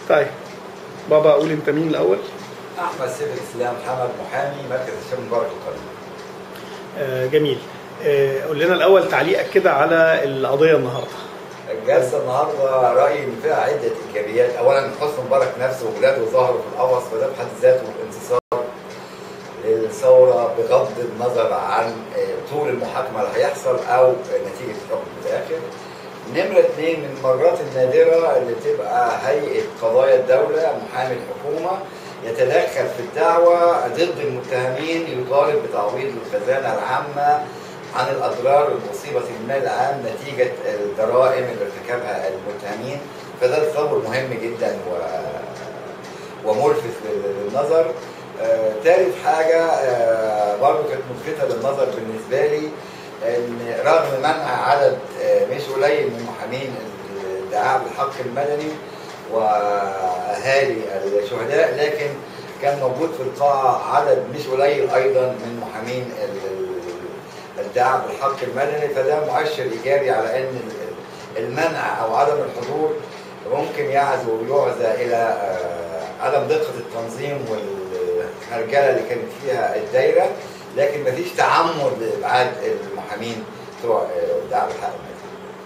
طيب بابا قول انت مين الاول احمد سيف الاسلام حمد محامي مركز الشام مبارك القانون آه جميل آه قول لنا الاول تعليقك كده على القضيه النهارده الجلسه النهارده رايي ان فيها عده ايجابيات اولا حسن مبارك نفسه واولاده ظهروا في القفص فده بحد ذاته انتصار للثوره بغض النظر عن آه، طول المحاكمه اللي هيحصل او نتيجه الحكم في الاخر. نمرة اثنين من المرات النادرة اللي تبقى هيئة قضايا الدولة محامي الحكومة يتدخل في الدعوة ضد المتهمين يطالب بتعويض الخزانة العامة عن الأضرار المصيبة في المال العام نتيجة الجرائم اللي ارتكبها المتهمين فده تصور مهم جدا و... وملفت للنظر آه، ثالث حاجة آه، برضه كانت ملفتة للنظر بالنسبة لي ان رغم منع عدد آه، مش قليل من محامين الدعاء بالحق المدني واهالي الشهداء لكن كان موجود في القاعه عدد مش قليل ايضا من محامين ال- ال- الدعاء بالحق المدني فده مؤشر ايجابي على ان ال- المنع او عدم الحضور ممكن يعزو ويعزى الى آه، عدم دقه التنظيم والهرجله اللي كانت فيها الدايره لكن مفيش تعمد لابعاد المحامين بتوع آه، الدعاء بالحق المدني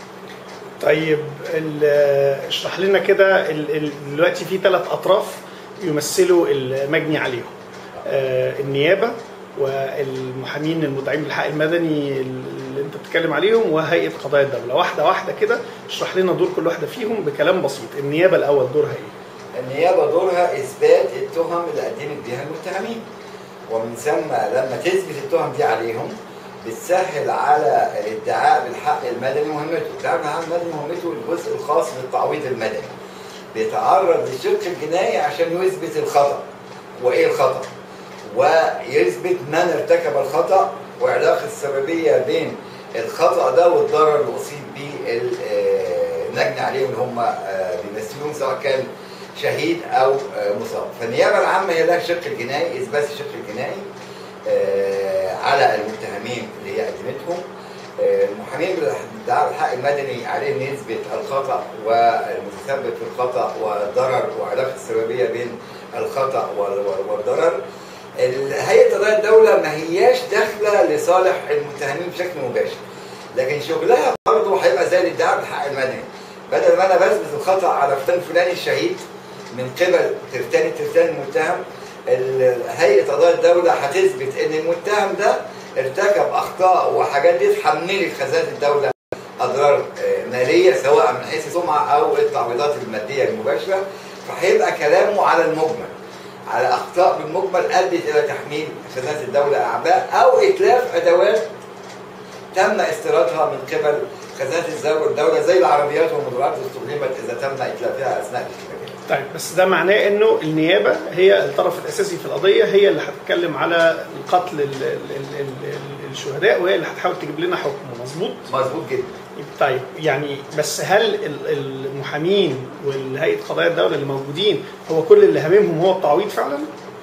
طيب ال- اشرح لنا كده ال- ال- دلوقتي في ثلاث اطراف يمثلوا المجني عليهم آه، النيابه والمحامين المدعين بالحق المدني اللي انت بتتكلم عليهم وهيئه قضايا الدوله واحده واحده كده اشرح لنا دور كل واحده فيهم بكلام بسيط النيابه الاول دورها ايه النيابه دورها اثبات التهم اللي قدمت بها المتهمين ومن ثم لما تثبت التهم دي عليهم بتسهل على الادعاء بالحق المدني مهمته، الادعاء بالحق المدني مهمته الجزء الخاص بالتعويض المدني. بيتعرض للشق الجنائي عشان يثبت الخطأ. وايه الخطأ؟ ويثبت من ارتكب الخطأ وعلاقة السببية بين الخطأ ده والضرر اللي أصيب به ال- آه، المجني عليهم اللي هم آه، بيمثلون سواء كان شهيد أو آه، مصاب. فالنيابة العامة هي لها الشق الجنائي إثبات الشق الجنائي آه، على المتهمين اللي هي قدمتهم. آه، المحامين بالادعاء الحق المدني عليه ان يثبت الخطا والمتسبب في الخطا والضرر وعلاقه السببيه بين الخطا وال- وال- والضرر. هيئه قضايا الدوله ما هياش داخله لصالح المتهمين بشكل مباشر. لكن شغلها برضه هيبقى زي الادعاء بالحق المدني. بدل ما انا بثبت الخطا على فلان فلان الشهيد من قبل ترتان الترتان المتهم ال- هيئه قضايا الدوله هتثبت ان المتهم ده ارتكب اخطاء وحاجات دي تحملت خزانه الدوله اضرار آه، ماليه سواء من حيث السمعه او التعويضات الماديه المباشره فهيبقى كلامه على المجمل على اخطاء بالمجمل ادت الى تحميل خزانه الدوله اعباء او اتلاف ادوات تم استيرادها من قبل خزانه الزو- الدوله زي العربيات والمدرعات اللي استخدمت اذا تم اتلافها اثناء الاشتباكات. طيب بس ده معناه انه النيابه هي الطرف الاساسي في القضيه هي اللي هتتكلم على القتل ال- ال- ال- ال- الشهداء وهي اللي هتحاول تجيب لنا حكم مظبوط مظبوط جدا. طيب يعني بس هل ال- المحامين والهيئه قضايا الدوله اللي موجودين هو كل اللي هاممهم هو التعويض فعلا؟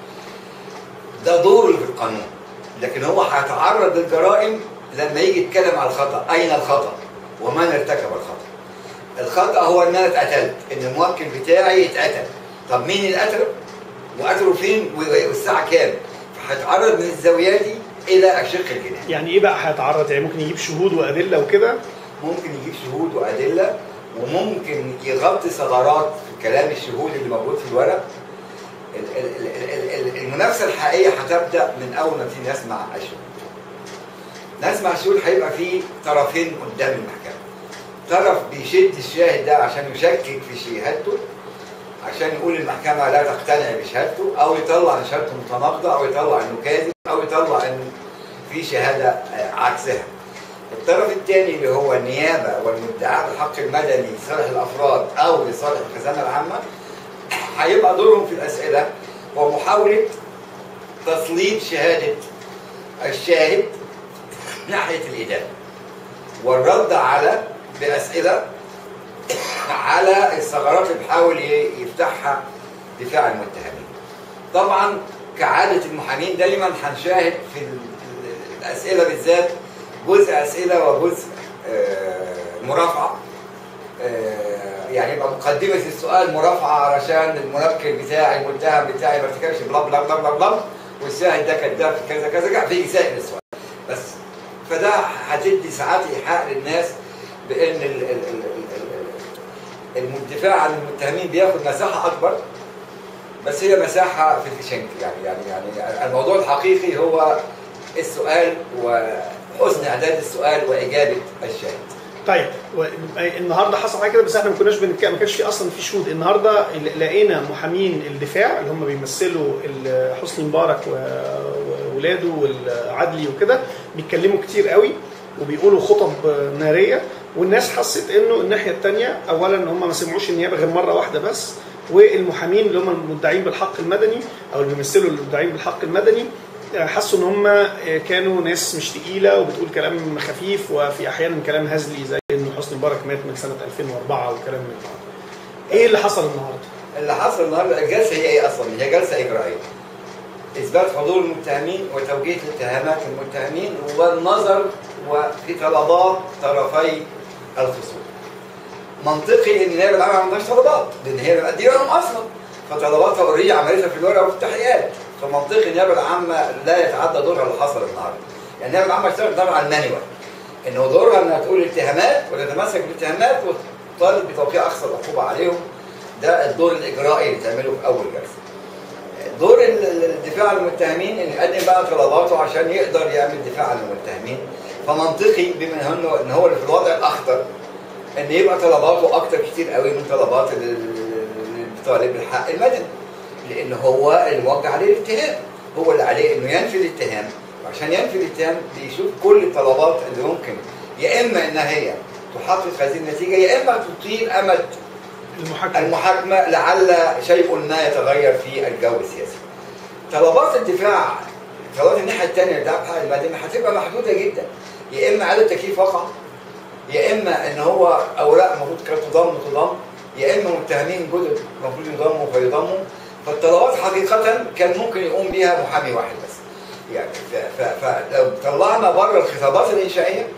ده دوره في القانون لكن هو هيتعرض للجرائم لما يجي يتكلم على الخطا اين الخطا ومن ارتكب الخطا الخطا هو ان انا اتقتلت ان الموكل بتاعي اتقتل طب مين اللي قتله وقتله فين والساعه كام فهيتعرض من الزاويه دي الى الشق الجنائي يعني ايه بقى هيتعرض يعني ممكن يجيب شهود وادله وكده ممكن يجيب شهود وادله وممكن يغطي ثغرات في كلام الشهود اللي موجود في الورق ال- ال- ال- ال- ال- المنافسه الحقيقيه هتبدا من اول ما تيجي نسمع الشهود. نسمع الشهود هيبقى في طرفين قدام المحكمه. طرف بيشد الشاهد ده عشان يشكك في شهادته عشان يقول المحكمه لا تقتنع بشهادته او يطلع ان شهادته متناقضه او يطلع انه كاذب او يطلع انه في شهاده آه، عكسها. الطرف الثاني اللي هو النيابه والمدعاة بالحق المدني لصالح الافراد او لصالح الخزانه العامه هيبقى دورهم في الاسئله هو محاوله تسليط شهاده الشاهد ناحيه الادانه والرد على باسئله على الثغرات اللي بيحاول ي- يفتحها دفاع المتهمين. طبعا كعاده المحامين دايما هنشاهد في ال- الاسئله بالذات جزء اسئله وجزء آه، مرافعه آه، يعني يبقى مقدمه السؤال مرافعه علشان المنكر بتاعي المتهم بتاعي ما ارتكبش بلا بلا بلا بلا بلا والشاهد ده كذاب في كذا كذا كذا فيجي سائل السؤال بس فده هتدي ساعات ايحاء للناس بان ال- ال- ال- ال- ال- الدفاع عن المتهمين بياخد مساحه اكبر بس هي مساحه في الشنك يعني يعني يعني الموضوع الحقيقي هو السؤال وحسن اعداد السؤال واجابه الشاهد طيب و- النهارده حصل حاجه كده بس احنا ما كناش بنتكلم ما كانش في اصلا في شهود النهارده لقينا محامين الدفاع اللي هم بيمثلوا ال- حسني مبارك و- وولاده والعدلي وكده بيتكلموا كتير قوي وبيقولوا خطب ناريه والناس حست انه الناحيه الثانيه اولا ان هم ما سمعوش النيابه غير مره واحده بس والمحامين اللي هم المدعين بالحق المدني او اللي بيمثلوا المدعين بالحق المدني حسوا ان هم كانوا ناس مش تقيله وبتقول كلام خفيف وفي احيانا كلام هزلي زي انه حسني مبارك مات من سنه 2004 وكلام من ده. ايه اللي حصل النهارده؟ اللي حصل النهارده الجلسه هي ايه اصلا؟ هي جلسه اجرائيه. اثبات حضور المتهمين وتوجيه اتهامات المتهمين والنظر وفي طلبات طرفي الخصوم. منطقي ان النيابه العامه ما عندهاش طلبات لان هي مأديه لهم اصلا فطلباتها اوريدي عملتها في الورقه وفي التحقيقات فمنطقي النيابه العامه لا يتعدى دورها اللي حصل النهارده. يعني النيابه العامه اشتغلت طبعا على المانيوال انه دورها انها تقول اتهامات وتتمسك بالاتهامات وتطالب بتوقيع اقصى العقوبه عليهم ده الدور الاجرائي اللي تعمله في اول جلسه. دور ال- ال- الدفاع عن المتهمين ان يقدم بقى طلباته عشان يقدر يعمل دفاع عن المتهمين فمنطقي بما انه ان هو اللي في الوضع الاخطر ان يبقى طلباته اكتر كتير قوي من طلبات ال- ال- الطالب الحق المدني لان هو اللي موجه عليه الاتهام هو اللي عليه انه ينفي الاتهام وعشان ينفي الاتهام بيشوف كل الطلبات اللي ممكن يا اما انها هي تحقق هذه النتيجه يا اما تطيل امد المحاكمه المحاكمة لعل شيء ما يتغير في الجو السياسي. طلبات الدفاع طلبات الناحية الثانية لدعم حق المدني هتبقى محدودة جدا. يا إما إعادة تكييف وقع يا إما إن هو أوراق المفروض كانت تضم تضم يا إما متهمين جدد المفروض يضموا فيضموا فالطلبات حقيقة كان ممكن يقوم بها محامي واحد بس. يعني ف- ف- فلو طلعنا بره الخطابات الإنشائية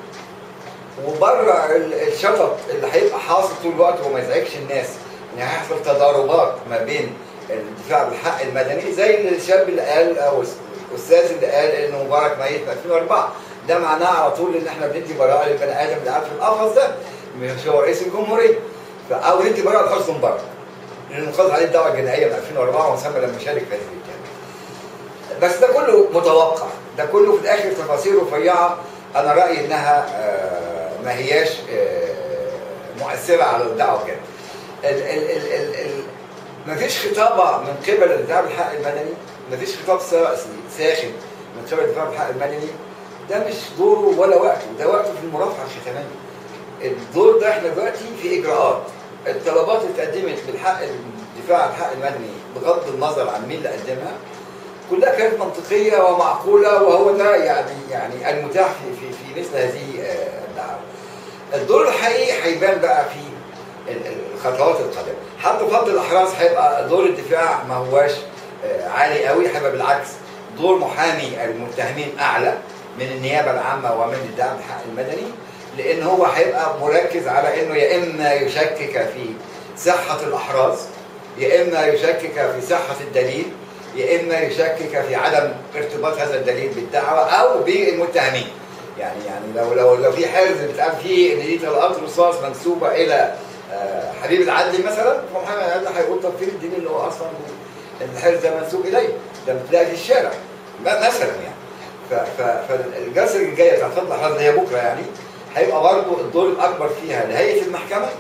وبره ال- الشطط اللي هيبقى حاصل طول الوقت وما يزعجش الناس ان هيحصل تضاربات ما بين الدفاع بالحق المدني زي الشاب اللي قال او الاستاذ اللي قال ان مبارك ميت في 2004 ده معناه على طول ان احنا بندي براءه للبني ادم اللي قاعد في القفص ده مش هو رئيس الجمهوريه ف- او ندي براءه لحسن مبارك لانه خد عليه الدعوه الجنائيه من 2004 وسمى لما شارك في هذه الجنه بس ده كله متوقع ده كله في الاخر تفاصيل رفيعه انا رايي انها آه، ما هياش آه، مؤثره على الدعوه بجد ال ال ال ال ال مفيش خطابه من قبل الدفاع بالحق المدني مفيش خطاب سا- ساخن من قبل الدفاع بالحق المدني ده مش دوره ولا وقته ده وقته في المرافعه الختاميه الدور ده احنا دلوقتي في اجراءات الطلبات اللي اتقدمت بالحق الدفاع عن الحق المدني بغض النظر عن مين اللي قدمها كلها كانت منطقيه ومعقوله وهو ده يعني يعني المتاح في في في مثل هذه آه، الدعوه. الدور الحقيقي هيبان بقى في ال- ال- الخطوات القادمه. حتى فضل الاحراز هيبقى دور الدفاع ما هواش آه، عالي قوي هيبقى بالعكس دور محامي المتهمين اعلى من النيابه العامه ومن الدعم الحق المدني لان هو هيبقى مركز على انه يا اما يشكك في صحه الاحراز يا اما يشكك في صحه الدليل يا اما يشكك في عدم ارتباط هذا الدليل بالدعوه او بالمتهمين يعني يعني لو لو لو في حرز بيتقال فيه ان دي طلقات رصاص منسوبه الى آه، حبيب العدلي مثلا فمحمد العدلي هيقول طب فين الدليل اللي هو اصلا الحرز ده منسوب اليه ده بتلاقي في الشارع م- مثلا يعني ف- ف- فالجلسه اللي جايه بتاعت فضل الحرز اللي هي بكره يعني هيبقى برضه الدور الاكبر فيها لهيئه المحكمه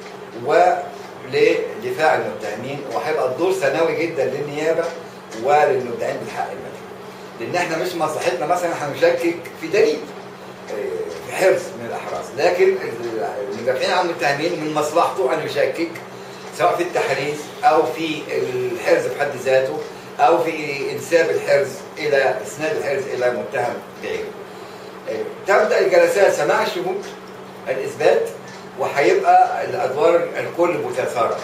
ولدفاع المتهمين وهيبقى الدور ثانوي جدا للنيابه وللمدعين بالحق المدني. لان احنا مش مصلحتنا مثلا هنشكك في دليل آه، في حرز من الاحراز، لكن المدافعين عن المتهمين من مصلحته ان يشكك سواء في التحريز او في الحرز بحد ذاته او في انساب الحرز الى اسناد الحرز الى متهم بعينه. آه، تبدا الجلسات سماع الشهود الاثبات وهيبقى الادوار الكل متسارع.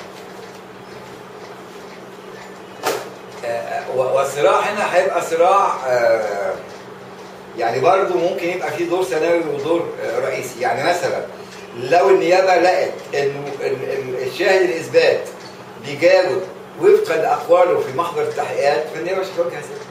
آه، و- والصراع هنا هيبقى صراع آه، يعني برضه ممكن يبقى فيه دور ثانوي ودور آه، رئيسي يعني مثلا لو النيابه لقت انه ال- ال- الشاهد الاثبات بيجاوب وفقا لاقواله في محضر التحقيقات فالنيابه مش هتوجه سبب.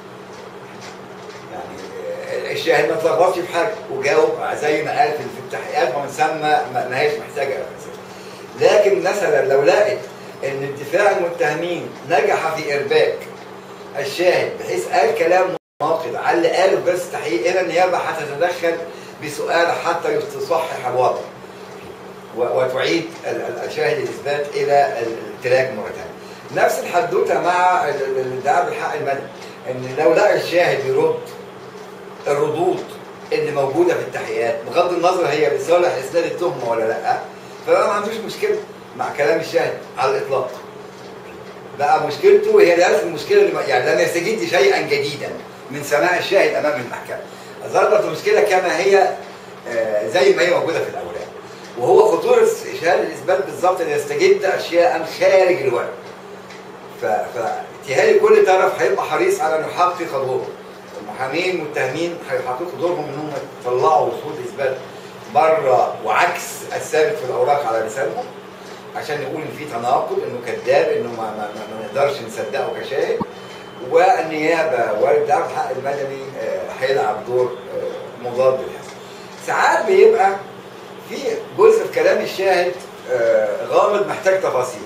يعني الشاهد ما اتلخبطش في حاجه وجاوب زي ما قال في في التحقيقات ومن ثم ما ما هيش محتاجه أساس. لكن مثلا لو لقت ان الدفاع المتهمين نجح في ارباك الشاهد بحيث قال كلام ناقض على اللي قاله بس تحقيق هنا النيابه هتتدخل بسؤال حتى تصحح الوضع و- وتعيد ال- ال- الشاهد الاثبات الى الامتلاك مره ثانيه. نفس الحدوته مع ال- ال- الادعاء بالحق المدني ان لو لقى الشاهد يرد الردود اللي موجوده في التحقيقات بغض النظر هي لصالح اسناد التهمه ولا لا فبقى ما عندوش مشكله مع كلام الشاهد على الاطلاق. بقى مشكلته هي نفس المشكله اللي يعني لم يستجد شيئا جديدا من سماع الشاهد امام المحكمه. ظلت المشكله كما هي آه، زي ما هي موجوده في الاوراق. وهو خطوره شهاده الاثبات بالظبط ان يستجد اشياء خارج الورق. ف- فاتهالي كل طرف هيبقى حريص على ان يحقق دوره. المحامين المتهمين هيحققوا دورهم انهم يطلعوا شهود اثبات بره وعكس الثابت في الاوراق على لسانهم عشان نقول ان في تناقض انه كذاب انه ما, ما, ما, ما نقدرش نصدقه كشاهد والنيابه والدعم الحق المدني آه، هيلعب دور آه، مضاد لهذا. ساعات بيبقى في جزء في كلام الشاهد آه، غامض محتاج تفاصيل.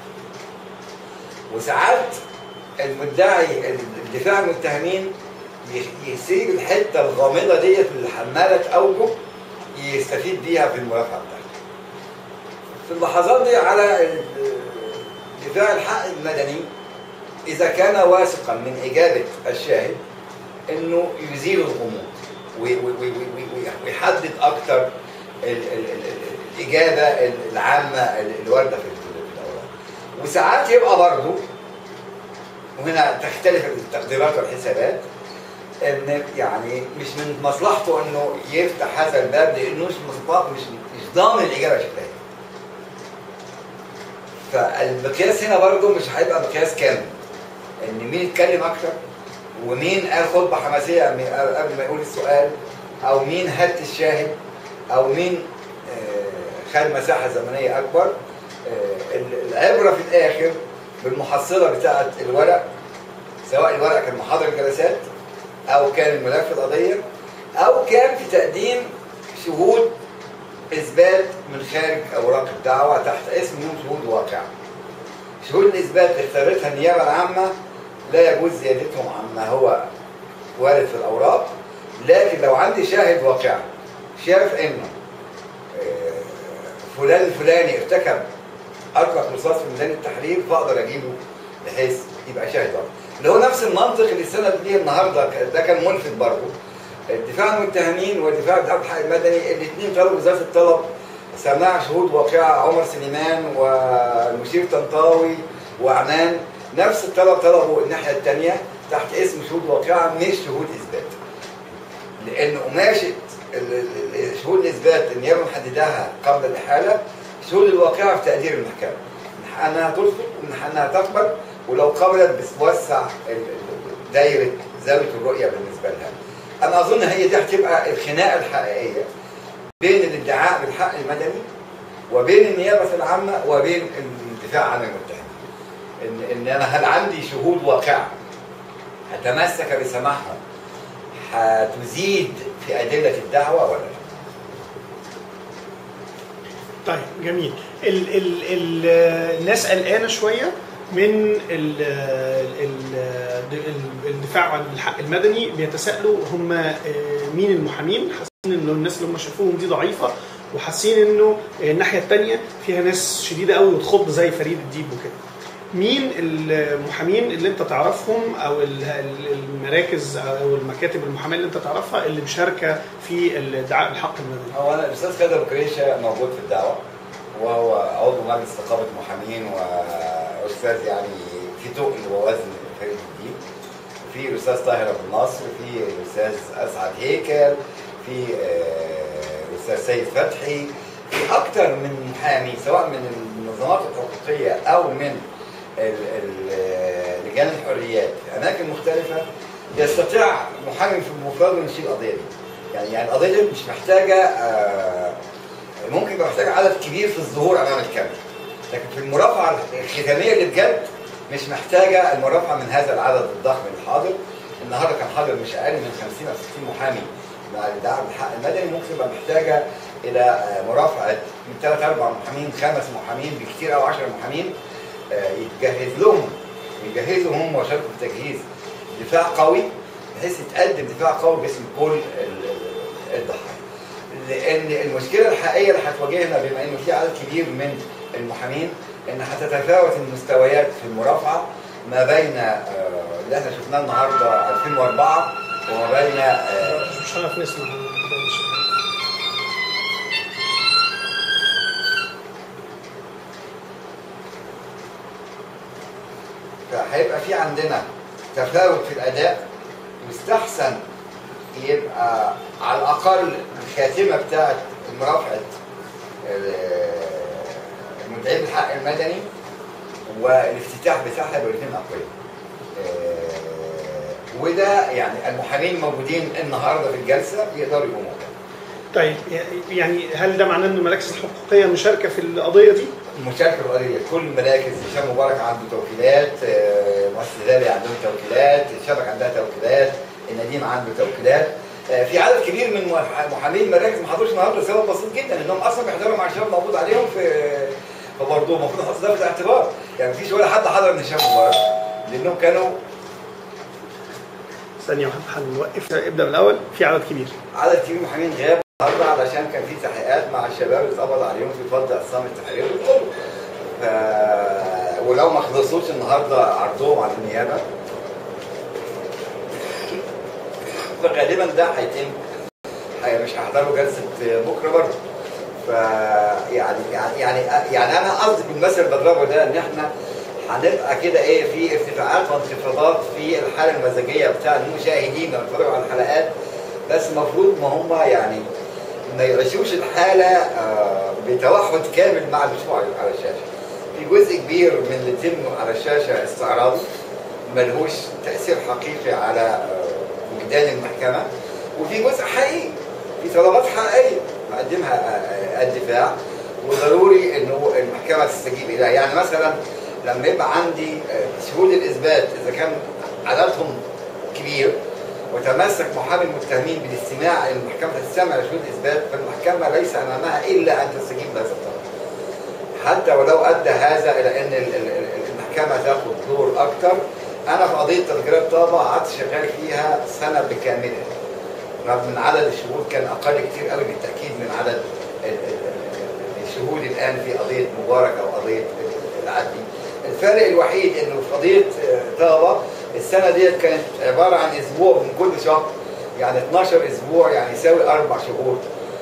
وساعات المدعي الدفاع المتهمين يسيب الحته الغامضه ديت اللي حماله اوجه يستفيد بيها في المرافعه بتاعته. في اللحظات دي على ال- دفاع الحق المدني اذا كان واثقا من اجابه الشاهد انه يزيل الغموض وي- وي- وي- وي- وي- ويحدد اكتر ال- ال- ال- ال- الاجابه العامه الوارده في في الاوراق. وساعات يبقى برضه وهنا تختلف التقديرات والحسابات ان يعني مش من مصلحته انه يفتح هذا الباب لانه مش مصلحته مش مش ضامن الاجابه شكلها إيه. فالمقياس هنا برضه مش هيبقى مقياس كامل ان مين اتكلم اكتر ومين قال خطبه حماسيه قبل ما يقول السؤال او مين هات الشاهد او مين آه، خد مساحه زمنيه اكبر آه، العبره في الاخر بالمحصله بتاعه الورق سواء الورق كان محاضر الجلسات او كان الملف القضيه او كان في تقديم شهود اثبات من خارج اوراق الدعوه تحت اسم انهم شهود واقعه. شهود الاثبات اللي اختارتها النيابه العامه لا يجوز زيادتهم عما هو وارد في الاوراق لكن لو عندي شاهد واقعي شاف انه آه، فلان الفلاني ارتكب اطلق رصاص في ميدان التحرير فاقدر اجيبه بحيث يبقى شاهد واقعي. اللي هو نفس المنطق اللي استند ليه النهارده ده كان ملفت برضه دفاع المتهمين ودفاع الدعم الحق المدني الاثنين طلبوا وزاره الطلب سماع شهود واقعه عمر سليمان والمشير طنطاوي وعمان نفس الطلب طلبوا الناحيه الثانيه تحت اسم شهود واقعه مش شهود اثبات لان قماشه ال- ال- ال- شهود الاثبات النيابه محددها قبل الاحاله شهود الواقعه في تقدير المحكمه من حقها ترفض ومن حقها تقبل ولو قبلت بتوسع ال- ال- دايره زاويه الرؤيه بالنسبه لها انا اظن هي دي هتبقى الخناقه الحقيقيه بين الادعاء بالحق المدني وبين النيابه العامه وبين الدفاع عن المتهم ان ان انا هل عندي شهود واقعه هتمسك بسماعهم هتزيد في ادله الدعوه ولا لا؟ طيب جميل ال ال ال الناس قلقانه شويه من ال ال ال الدفاع عن الحق المدني بيتساءلوا هم آه، مين المحامين حاسين انه الناس اللي هم شافوهم دي ضعيفه وحاسين انه الناحيه الثانيه فيها ناس شديده قوي وتخض زي فريد الديب وكده مين المحامين اللي انت تعرفهم او ال- ال- المراكز او المكاتب المحاماه اللي انت تعرفها اللي مشاركه في الادعاء بالحق المدني هو انا الاستاذ خالد ابو كريشه موجود في الدعوه وهو عضو مجلس نقابه محامين واستاذ يعني في تقل ووزن فريد الدين في الاستاذ طاهر ابو النصر في الاستاذ اسعد هيكل في آه، الاستاذ سيد فتحي في اكثر من محامي سواء من المنظمات الحقوقيه او من ال- ال- لجان الحريات في اماكن مختلفه يستطيع محامي في مفرده انه يشيل القضيه دي يعني يعني القضيه دي مش محتاجه آه، ممكن يبقى محتاج عدد كبير في الظهور امام الكاميرا لكن في المرافعه الختاميه اللي بجد مش محتاجه المرافعه من هذا العدد الضخم الحاضر النهارده كان حاضر مش اقل من 50 او 60 محامي مع الدعم بالحق المدني ممكن يبقى محتاجه الى آه، مرافعه من ثلاث اربع محامين خمس محامين بكثير او 10 محامين آه، يتجهز لهم يجهزوا هم وشاركوا في تجهيز دفاع قوي بحيث يتقدم دفاع قوي باسم كل ال- ال- الضحايا. لان المشكله الحقيقيه اللي هتواجهنا بما انه في عدد كبير من المحامين ان هتتفاوت المستويات في المرافعه ما بين آه، اللي احنا شفناه النهارده 2004 وما بين آه، مش مش هنعرف نسمع فهيبقى في عندنا تفاوت في الاداء يستحسن يبقى على الاقل الخاتمه بتاعت مرافعه المدعي بالحق المدني والافتتاح بتاعها يبقوا الاثنين اقوياء. آه، وده يعني المحامين الموجودين النهارده في الجلسه يقدروا يقوموا بده. طيب يعني هل ده معناه ان المراكز الحقوقيه مشاركه في القضيه دي؟ المشاركه القضيه كل مراكز هشام مبارك عنده توكيلات آه، مؤسسه غالي عندهم توكيلات الشبك عندها توكيلات النديم عنده توكيلات آه، في عدد كبير من مح- محامين المراكز ما حضروش النهارده لسبب بسيط جدا انهم اصلا بيحضروا مع الشباب موجود عليهم في فبرضه المفروض نحط ده في الاعتبار يعني مفيش ولا حد حضر من هشام مبارك لانهم كانوا ثانيه واحده هنوقف ابدا من الاول في عدد كبير عدد كبير من المحامين غاب النهارده علشان كان في تحقيقات مع الشباب اللي اتقبض عليهم في فضل اقسام التحرير والقرب. ف... ولو ما خلصوش النهارده عرضهم على النيابه فغالبا ده هيتم هي- مش هيحضروا جلسه بكره برضه ف يعني يعني يعني يعني انا قصدي بالمثل اللي بضربه ده ان احنا هنبقى كده ايه في ارتفاعات وانخفاضات في الحاله المزاجيه بتاع المشاهدين لما يتفرجوا على الحلقات بس المفروض ما هم يعني ما يعيشوش الحاله آه، بتوحد كامل مع المشروع على الشاشه. في جزء كبير من اللي يتم على الشاشه استعراضي ملهوش تاثير حقيقي على آه، وجدان المحكمه وفي جزء حقيقي في طلبات حقيقيه مقدمها آه، آه، الدفاع وضروري انه المحكمه تستجيب اليها يعني مثلا لما يبقى عندي آه، شهود الاثبات اذا كان عددهم كبير وتمسك محامي المتهمين بالاستماع الى المحكمه تستمع لشهود الاثبات فالمحكمه ليس امامها الا ان تستجيب لهذا الطلب. حتى ولو ادى هذا الى ان ال- ال- ال- المحكمه تاخذ دور اكثر انا في قضيه تذكيرات طابه قعدت شغال فيها سنه بكاملها. رغم ان عدد الشهود كان اقل كتير قوي بالتاكيد من عدد ال- ال- ال- الشهود الان في قضيه مبارك او قضيه العدلي. الفرق الوحيد انه في قضيه آه، طابه السنه ديت كانت عباره عن اسبوع من كل شهر يعني 12 اسبوع يعني يساوي اربع شهور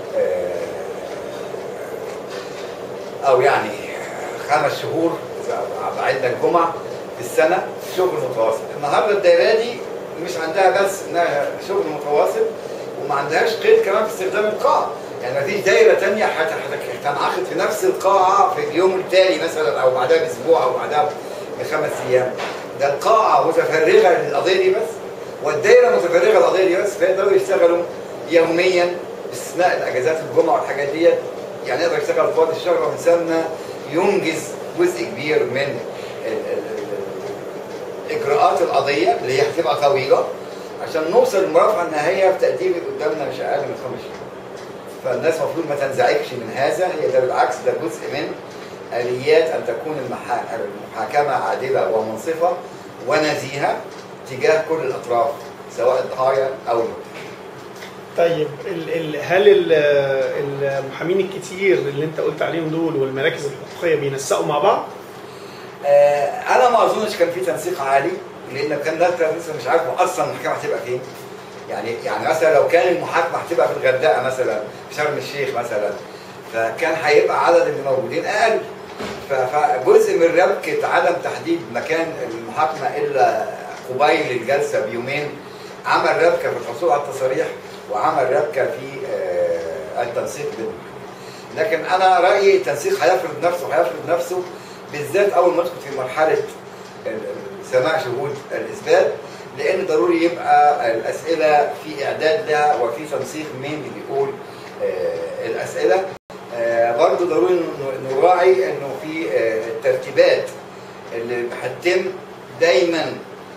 آه، او يعني خمس شهور إذا بعدنا الجمعه في السنه شغل متواصل النهارده الدايره دي مش عندها بس انها شغل متواصل وما عندهاش قيد كمان في استخدام القاعه يعني ما فيش دايره ثانيه هتنعقد في نفس القاعه في اليوم التالي مثلا او بعدها باسبوع او بعدها بخمس ايام ده القاعه متفرغه للقضيه دي بس والدايره متفرغه للقضيه دي بس فيقدروا يشتغلوا يوميا باستثناء الاجازات الجمعه والحاجات ديت يعني يقدر يشتغل فاضي الشهر ومن ثم ينجز جزء كبير من ال- ال- ال- اجراءات القضيه اللي هي هتبقى طويله عشان نوصل للمرافعه النهائيه في تقدير اللي قدامنا مش اقل من خمس شهور. فالناس المفروض ما تنزعجش من هذا هي ده بالعكس ده جزء من اليات ان تكون المحا- المحاكمه عادله ومنصفه ونزيهه تجاه كل الاطراف سواء الضحايا او المتهم. طيب ال ال هل ال- المحامين الكتير اللي انت قلت عليهم دول والمراكز الحقوقيه بينسقوا مع بعض؟ آه، انا ما اظنش كان في تنسيق عالي لان كان ده لسه مش عارف اصلا المحكمه هتبقى فين يعني يعني مثلا لو كان المحاكمه هتبقى في الغردقه مثلا في شرم الشيخ مثلا فكان هيبقى عدد اللي موجودين اقل ف- فجزء من ربكه عدم تحديد مكان المحاكمه الا قبيل الجلسه بيومين عمل ربكه في الحصول على التصاريح وعمل ربكه في آه، التنسيق بين لكن انا رايي التنسيق هيفرض نفسه هيفرض نفسه بالذات اول ما ندخل في مرحله ال- ال- سماع شهود الاثبات لان ضروري يبقى الاسئله في اعداد لها وفي تنسيق مين اللي بيقول آه، الاسئله آه، برضه ضروري ن- نراعي انه في آه، الترتيبات اللي هتتم دايما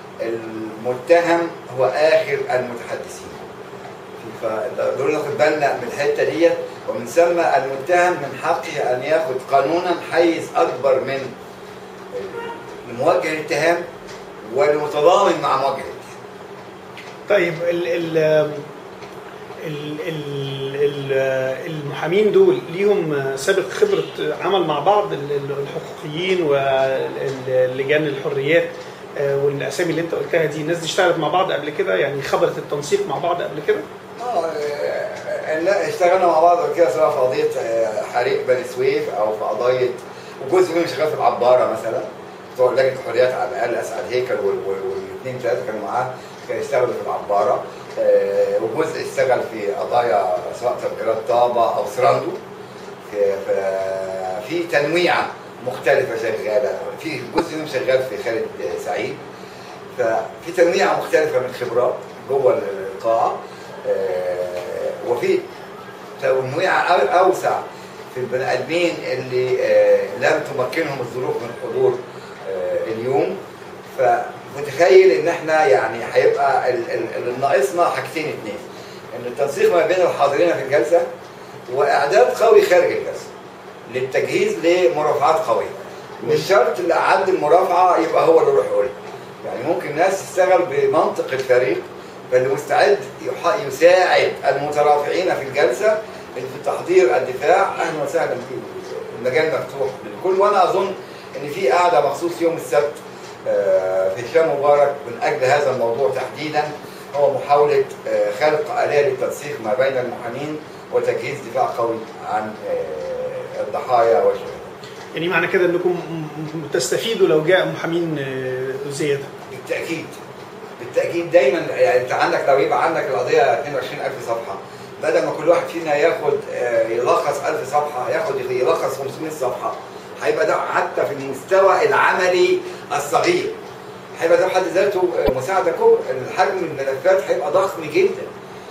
المتهم هو اخر المتحدثين فضروري ناخد بالنا من الحته ديت ومن ثم المتهم من حقه ان ياخد قانونا حيز اكبر من الموجه الاتهام والمتضامن مع موجه الاتهام طيب ال ال ال ال ال المحامين دول ليهم سابق خبرة عمل مع بعض ال- ال- الحقوقيين واللجان الحريات آه، والاسامي اللي انت قلتها دي الناس دي اشتغلت مع بعض قبل كده يعني خبرت التنسيق مع بعض قبل كده اه آه، لا اشتغلنا مع بعض قبل كده سواء في قضيه آه، حريق بني سويف او في قضيه وجزء منهم شغال في العباره مثلا بتوع لجنه الحريات على الاقل اسعد هيكل والاثنين ثلاثه كانوا معاه كانوا يشتغلوا في العباره آه، وجزء اشتغل في قضايا سواء تفجيرات طابه او سراندو في- في- في تنويعه مختلفه شغاله في جزء منهم شغال في خالد سعيد ففي تنويعه مختلفه من خبرات جوه القاعه آه، وفي تنويعه أو- اوسع في البني ادمين اللي آه، لم تمكنهم الظروف من حضور آه، اليوم فمتخيل ان احنا يعني هيبقى ال- ال- اللي ناقصنا حاجتين اتنين ان التنسيق ما بين الحاضرين في الجلسه واعداد قوي خارج الجلسه للتجهيز لمرافعات قوية مش شرط اللي أعد المرافعة يبقى هو اللي يروح يقولها يعني ممكن ناس تشتغل بمنطق الفريق فاللي مستعد يح- يساعد المترافعين في الجلسة في تحضير الدفاع أهلا وسهلا فيه المجال مفتوح للكل وأنا أظن إن في قاعدة مخصوص يوم السبت آه، في هشام مبارك من أجل هذا الموضوع تحديدا هو محاولة آه، خلق آلية للتنسيق ما بين المحامين وتجهيز دفاع قوي عن آه، الضحايا والشهداء يعني معنى كده انكم م- م- تستفيدوا لو جاء محامين آه، زياده بالتأكيد بالتأكيد دايما يعني انت عندك لو يبقى عندك القضية 22000 صفحة بدل ما كل واحد فينا ياخد آه، يلخص 1000 صفحة ياخد يلخص 500 صفحة هيبقى ده حتى في المستوى العملي الصغير هيبقى ده بحد ذاته آه، مساعدة كبرى الحجم الملفات هيبقى ضخم جدا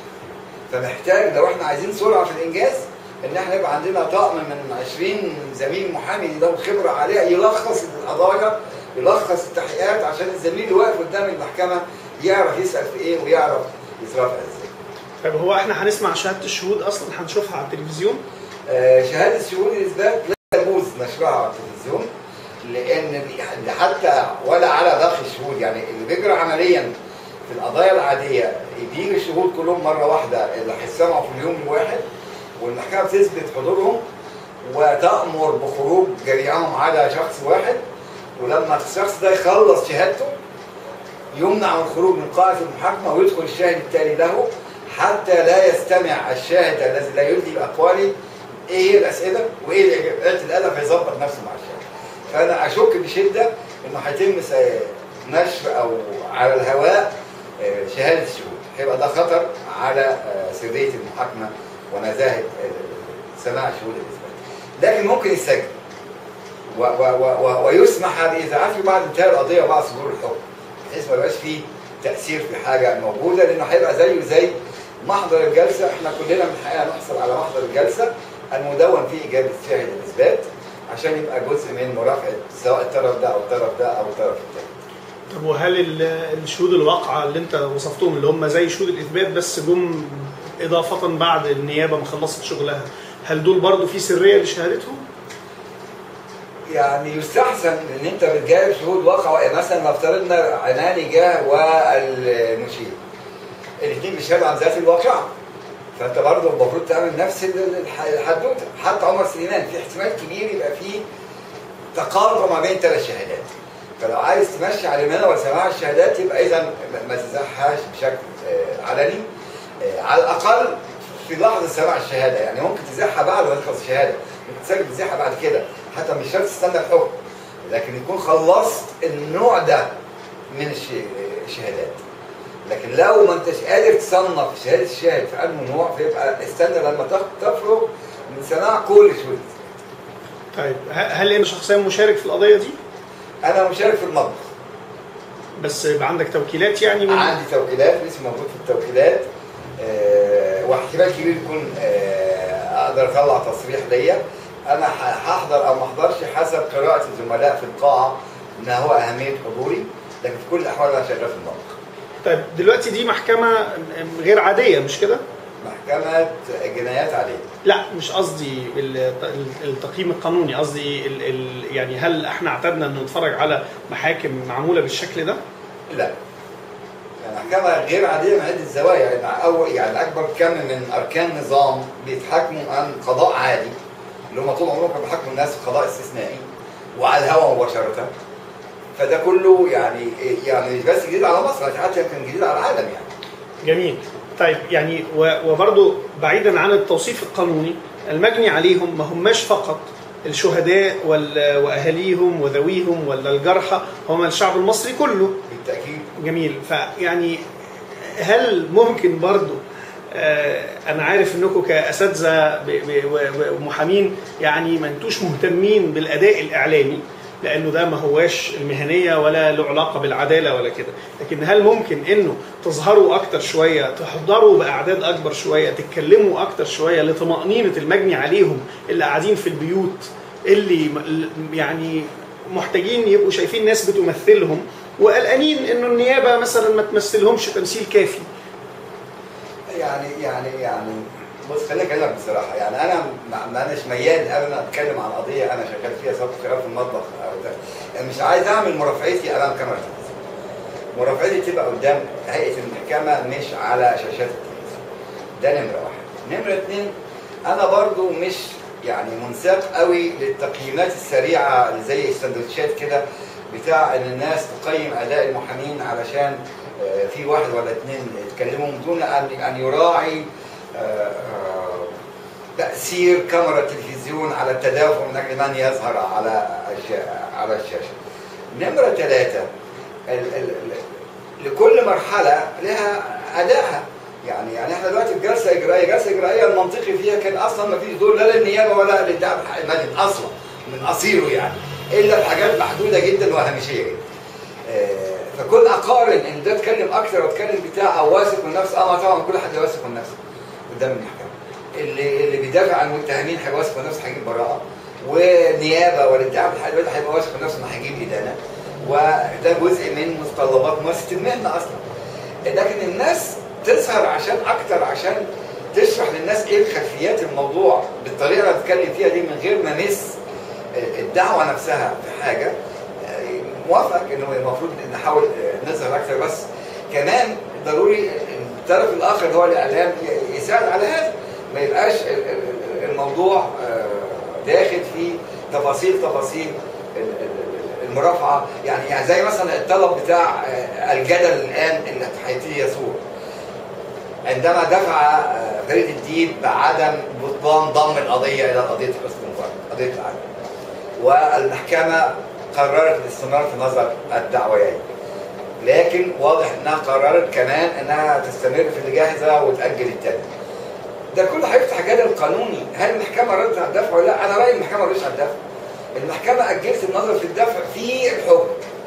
فمحتاج لو احنا عايزين سرعة في الإنجاز ان احنا يبقى عندنا طقم من 20 زميل محامي له خبرة عليها يلخص القضايا يلخص التحقيقات عشان الزميل اللي واقف قدام المحكمة يعرف يسأل في ايه ويعرف يتصرف ازاي. طيب هو احنا هنسمع شهاده الشهود اصلا هنشوفها على التلفزيون آه، شهادة شهود الإثبات لا يجوز نشرها على التلفزيون لأن دي- حتى ولا على ضغط الشهود يعني اللي بيجرى عمليا في القضايا العادية بيجي الشهود كلهم مرة واحدة اللي هيسمعوا في اليوم الواحد والمحكمة بتثبت حضورهم وتأمر بخروج جميعهم على شخص واحد ولما الشخص ده يخلص شهادته يمنع من الخروج من قاعة المحاكمة ويدخل الشاهد التالي له حتى لا يستمع الشاهد الذي لا يلدي بأقواله ايه هي الأسئلة وايه الإجابات الأدب هيظبط نفسه مع الشاهد. فأنا أشك بشدة إنه هيتم س- نشر أو على الهواء آه، شهادة الشهود هيبقى ده خطر على آه، سرية المحاكمة ونزاهة آه، سماع شهود الإثبات. لكن ممكن يسجل و- و- و- و- ويسمح بإذاعته بعد انتهاء القضية وبعد صدور الحكم بحيث ما يبقاش فيه تأثير في حاجة موجودة لأنه هيبقى زيه زي محضر الجلسة احنا كلنا من حقنا نحصل على محضر الجلسة المدون فيه إجابة شاهد الإثبات عشان يبقى جزء من مرافعة سواء الطرف ده أو الطرف ده أو الطرف الثاني. طب وهل ال- الشهود الواقعه اللي انت وصفتهم اللي هم زي شهود الاثبات بس جم اضافه بعد النيابه ما خلصت شغلها هل دول برضو في سريه لشهادتهم؟ يعني يستحسن ان انت بتجايب شهود واقع مثلا لو افترضنا عناني جاه والمشير الاثنين بيشهدوا عن ذات الواقعه فانت برضه المفروض تعمل نفس ال- الح- الحدوته حتى عمر سليمان في احتمال كبير يبقى فيه تقاطع ما بين ثلاث شهادات فلو عايز تمشي على المنى وسماع الشهادات يبقى اذا ما تزحهاش بشكل آه، علني آه، على الاقل في لحظه سماع الشهاده يعني ممكن تزحها بعد ما تخلص الشهاده ممكن تسجل تزحها بعد كده حتى مش شرط تستنى الحكم لكن يكون خلصت النوع ده من الش- الشهادات لكن لو ما انتش قادر تصنف شهاده الشاهد في انه نوع فيبقى استنى لما تخ- تفرغ من سماع كل شهود طيب ه- هل انت شخصيا مشارك في القضيه دي؟ انا مشارك في المطبخ بس يبقى عندك توكيلات يعني من عندي توكيلات لسه موجود في التوكيلات آه، واحتمال كبير يكون آه، اقدر اطلع تصريح ليا انا ح- هحضر او ما احضرش حسب قراءه الزملاء في القاعه ما هو اهميه حضوري لكن في كل الاحوال انا شغال في المطبخ طيب دلوقتي دي محكمه غير عاديه مش كده؟ محكمه جنايات عليه لا مش قصدي ال- التقييم القانوني قصدي ال- ال- يعني هل احنا اعتدنا ان نتفرج على محاكم معموله بالشكل ده؟ لا يعني محكمة غير عادية من عدة زوايا يعني أول يعني أكبر كم من أركان نظام بيتحاكموا عن قضاء عادي اللي هم طول عمرهم كانوا بيحاكموا الناس في قضاء استثنائي وعلى الهواء مباشرة فده كله يعني يعني مش بس جديد على مصر حتى يمكن جديد على العالم يعني جميل طيب يعني و- وبرضو بعيدا عن التوصيف القانوني المجني عليهم ما هماش فقط الشهداء وال- واهاليهم وذويهم ولا الجرحى هم الشعب المصري كله بالتأكيد جميل فيعني هل ممكن برضو آه، انا عارف انكم كاساتذه ب- ب- و- ومحامين يعني ما انتوش مهتمين بالاداء الاعلامي لانه ده ما هواش المهنيه ولا له علاقه بالعداله ولا كده لكن هل ممكن انه تظهروا اكتر شويه تحضروا باعداد اكبر شويه تتكلموا اكتر شويه لطمانينه المجني عليهم اللي قاعدين في البيوت اللي م- يعني محتاجين يبقوا شايفين ناس بتمثلهم وقلقانين انه النيابه مثلا ما تمثلهمش تمثيل كافي يعني يعني يعني بص خليني اكلمك بصراحه يعني انا ما ما اناش ميال ابدا اتكلم عن قضيه انا شغال فيها سواء شغال في المطبخ او ده يعني مش عايز اعمل مرافعتي امام كاميرا التلفزيون مرافعتي تبقى قدام هيئه المحكمه مش على شاشات التلفزيون ده نمره واحد نمره اثنين انا برضو مش يعني منساق قوي للتقييمات السريعه اللي زي السندوتشات كده بتاع ان الناس تقيم اداء المحامين علشان آه، في واحد ولا اثنين اتكلموا دون ان ان يراعي آه، آه، تاثير كاميرا التلفزيون على التدافع من اجل من يظهر على الشا- على الشاشه. نمره ثلاثه ال- ال- ال- لكل مرحله لها ادائها يعني يعني احنا دلوقتي في جلسه اجرائيه، جلسه اجرائيه المنطقي فيها كان اصلا ما فيش دور لا للنيابه ولا للدعم بحق المدني اصلا من اصيله يعني الا في حاجات محدوده جدا وهامشيه جدا. آه، فكون اقارن ان ده اتكلم اكتر واتكلم بتاع او واثق من نفسه اه ما طبعا كل حد واثق من نفسه قدام المحكمه. اللي اللي بيدافع عن المتهمين هيبقى واثق من نفسه هيجيب براءه ونيابه والادعاء بالحق المدني هيبقى واثق من نفسه انه هيجيب ادانه وده جزء من متطلبات مؤسسه المهنه اصلا. لكن الناس تسهر عشان اكتر عشان تشرح للناس ايه خلفيات الموضوع بالطريقه اللي بتكلم فيها دي من غير ما مس الدعوه نفسها في حاجه موافق انه المفروض نحاول نظهر اكتر بس كمان ضروري الطرف الاخر هو الاعلام يساعد على هذا ما يبقاش الموضوع داخل في تفاصيل تفاصيل المرافعه يعني يعني زي مثلا الطلب بتاع الجدل الان اللي هيبتدي يثور عندما دفع فريد الدين بعدم بطلان ضم القضيه الى قضيه حسن مبارك قضيه العدل والمحكمه قررت الاستمرار في نظر الدعويين لكن واضح انها قررت كمان انها تستمر في اللي جاهزه وتاجل التاني ده كله هيفتح جدل قانوني هل المحكمه ردت على الدفع ولا لا؟ انا رايي المحكمه ما ردتش على الدفع المحكمه اجلت النظر في الدفع في الحكم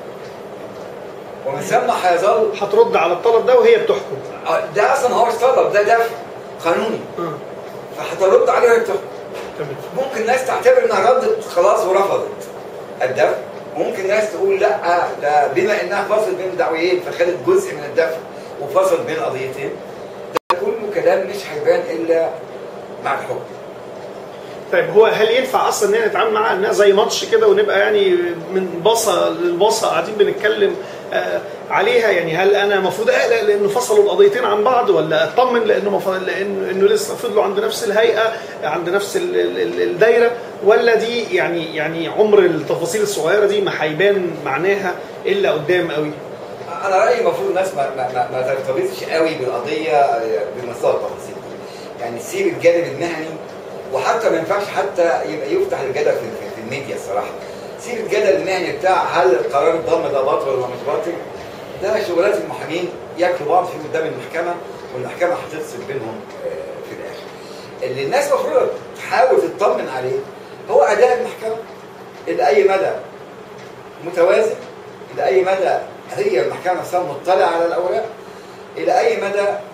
ومن ثم هيظل هترد على الطلب ده وهي بتحكم ده اصلا هو طلب ده دفع قانوني آه. فهترد عليه وهي بتحكم تمام ممكن ناس تعتبر انها ردت خلاص ورفضت الدفع وممكن ناس تقول لا ده بما انها فصلت بين دعويين فخدت جزء من الدفع وفصلت بين قضيتين ده كله كلام مش هيبان الا مع الحكم طيب هو هل ينفع اصلا اننا نتعامل معاها انها زي ماتش كده ونبقى يعني من باصه للباصه قاعدين بنتكلم آه عليها يعني هل انا المفروض اقلق لانه فصلوا القضيتين عن بعض ولا اطمن لانه مف... لانه انه لسه فضلوا عند نفس الهيئه عند نفس ال... ال... الدايره ولا دي يعني يعني عمر التفاصيل الصغيره دي ما هيبان معناها الا قدام قوي انا رايي المفروض الناس ما, ما, ما, ما ترتبطش قوي بالقضيه بمستوى التفاصيل يعني سيب الجانب المهني وحتى ما ينفعش حتى يبقى يفتح الجدل في, في, في الميديا الصراحه سيب الجدل المهني بتاع هل قرار الضم ده باطل ولا مش باطل ده شغلات المحامين ياكلوا بعض فيه قدام المحكمه والمحكمه هتفصل بينهم في الاخر اللي الناس المفروض تحاول تطمن عليه هو اداء المحكمه الى اي مدى متوازن الى اي مدى هي المحكمه نفسها مطلعه على الاوراق الى اي مدى